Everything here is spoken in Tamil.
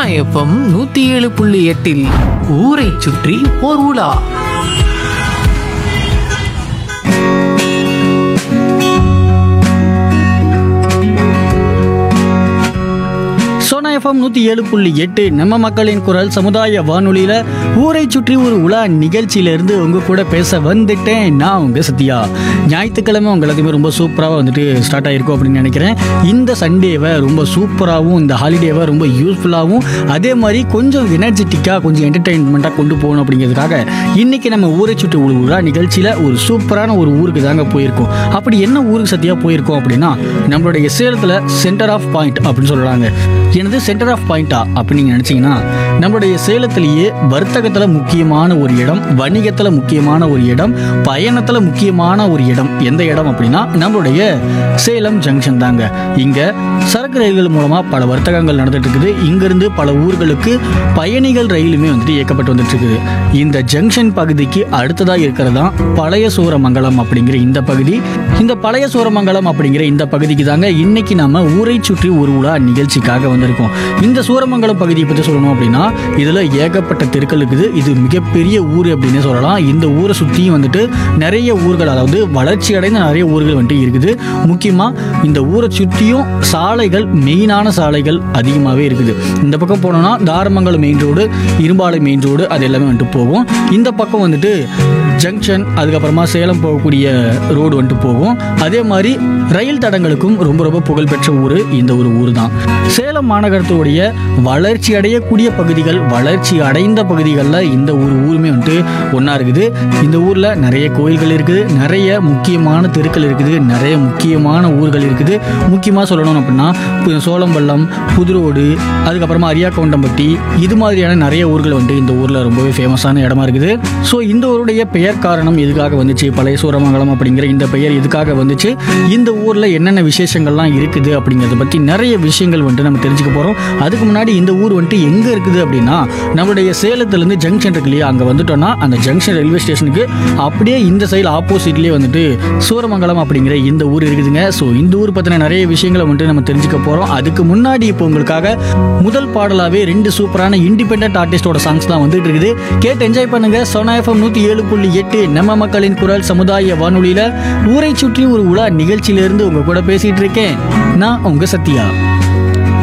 எஃப்எம் நூத்தி ஏழு புள்ளி எட்டில் ஊரை சுற்றி ஓர் உலா சோனா எஃப்எம் நூற்றி ஏழு புள்ளி எட்டு நம்ம மக்களின் குரல் சமுதாய வானொலியில் ஊரை சுற்றி ஒரு உலா நிகழ்ச்சியிலேருந்து உங்கள் கூட பேச வந்துட்டேன் நான் உங்கள் சத்யா ஞாயிற்றுக்கிழமை உங்க எல்லாத்தையுமே ரொம்ப சூப்பராக வந்துட்டு ஸ்டார்ட் ஆகிருக்கும் அப்படின்னு நினைக்கிறேன் இந்த சண்டேவை ரொம்ப சூப்பராகவும் இந்த ஹாலிடேவை ரொம்ப யூஸ்ஃபுல்லாகவும் அதே மாதிரி கொஞ்சம் எனர்ஜெட்டிக்காக கொஞ்சம் என்டர்டெயின்மெண்ட்டாக கொண்டு போகணும் அப்படிங்கிறதுக்காக இன்னைக்கு நம்ம ஊரை சுற்றி ஒரு உலா நிகழ்ச்சியில் ஒரு சூப்பரான ஒரு ஊருக்கு தாங்க போயிருக்கோம் அப்படி என்ன ஊருக்கு சத்தியாக போயிருக்கோம் அப்படின்னா நம்மளுடைய சேலத்தில் சென்டர் ஆஃப் பாயிண்ட் அப்படின்னு சொல்கிறாங்க எனது சென்டர் ஆஃப் பாயிண்டா அப்படின்னு நீங்கள் நினச்சிங்கன்னா நம்மளுடைய சேலத்திலேயே வர்த்தகத்தில் முக்கியமான ஒரு இடம் வணிகத்தில் முக்கியமான ஒரு இடம் பயணத்தில் முக்கியமான ஒரு இடம் எந்த இடம் அப்படின்னா நம்மளுடைய சேலம் ஜங்ஷன் தாங்க இங்கே சரக்கு ரயில்கள் மூலமாக பல வர்த்தகங்கள் நடந்துட்டு இருக்குது இங்கிருந்து பல ஊர்களுக்கு பயணிகள் ரயிலுமே வந்துட்டு இயக்கப்பட்டு வந்துட்டு இருக்குது இந்த ஜங்ஷன் பகுதிக்கு அடுத்ததாக இருக்கிறது தான் பழைய சூரமங்கலம் அப்படிங்கிற இந்த பகுதி இந்த பழைய சூரமங்கலம் அப்படிங்கிற இந்த பகுதிக்கு தாங்க இன்னைக்கு நாம ஊரை சுற்றி ஒரு உலா நிகழ்ச்சிக்காக வந்திருக்கோம் இந்த சூரமங்கலம் பகுதியை பற்றி சொல்லணும் அப்படின்னா இதில் ஏகப்பட்ட தெருக்கள் இருக்குது இது மிகப்பெரிய ஊர் அப்படின்னு சொல்லலாம் இந்த ஊரை சுற்றியும் வந்துட்டு நிறைய ஊர்கள் அதாவது வளர்ச்சி அடைந்த நிறைய ஊர்கள் வந்துட்டு இருக்குது முக்கியமாக இந்த ஊரை சுற்றியும் சாலைகள் மெயினான சாலைகள் அதிகமாகவே இருக்குது இந்த பக்கம் போனோம்னா தாரமங்கலம் மெயின் ரோடு இரும்பாலை மெயின் ரோடு அது எல்லாமே வந்துட்டு போகும் இந்த பக்கம் வந்துட்டு ஜங்ஷன் அதுக்கப்புறமா சேலம் போகக்கூடிய ரோடு வந்துட்டு போகும் அதே மாதிரி ரயில் தடங்களுக்கும் ரொம்ப ரொம்ப புகழ்பெற்ற ஊர் இந்த ஒரு ஊர் தான் சேலம் மாநகரத்துடைய வளர்ச்சி அடையக்கூடிய பகுதிகள் வளர்ச்சி அடைந்த பகுதிகளில் இந்த ஒரு ஊருமே வந்துட்டு ஒன்றா இருக்குது இந்த ஊரில் நிறைய கோயில்கள் இருக்குது நிறைய முக்கியமான தெருக்கள் இருக்குது நிறைய முக்கியமான ஊர்கள் இருக்குது முக்கியமாக சொல்லணும் அப்படின்னா பு- சோளம்பள்ளம் புதுரோடு அதுக்கப்புறமா அரியாக்கவுண்டம்பட்டி இது மாதிரியான நிறைய ஊர்கள் வந்துட்டு இந்த ஊரில் ரொம்பவே ஃபேமஸான இடமா இருக்குது ஸோ இந்த ஊருடைய பெயர் காரணம் எதுக்காக வந்துச்சு பழைய சூரமங்கலம் அப்படிங்கிற இந்த பெயர் எதுக்காக வந்துச்சு இந்த ஊரில் என்னென்ன விசேஷங்கள்லாம் இருக்குது அப்படிங்கிறத பற்றி நிறைய விஷயங்கள் வந்துட்டு நம்ம தெரிஞ்சுக்க போகிறோம் அதுக்கு முன்னாடி இந்த ஊர் வந்துட்டு எங்கே இருக்குது அப்படின்னா நம்மளுடைய சேலத்துலேருந்து ஜங்ஷன் இருக்கு இல்லையா அங்கே வந்துட்டோம்னா அந்த ஜங்ஷன் ரயில்வே ஸ்டேஷனுக்கு அப்படியே இந்த சைடு ஆப்போசிட்லேயே வந்துட்டு சூரமங்கலம் அப்படிங்கிற இந்த ஊர் இருக்குதுங்க ஸோ இந்த ஊர் பற்றின நிறைய விஷயங்களை வந்துட்டு நம்ம தெரிஞ்சுக்க போகிறோம் அதுக்கு முன்னாடி இப்போ உங்களுக்காக முதல் பாடலாகவே ரெண்டு சூப்பரான இண்டிபெண்ட் ஆர்டிஸ்டோட சாங்ஸ் தான் வந்துட்டு இருக்குது கேட்டு என்ஜாய் பண்ணுங்க சோனா எஃப்எம் நூற்றி ஏழு புள்ளி எட்டு நம்ம மக்களின் குரல் சமுதாய வானொலியில் ஊரை சுற்றி ஒரு உலா நிகழ்ச்சியிலிருந்து உங்க கூட பேசிட்டு இருக்கேன் நான் உங்க சத்யா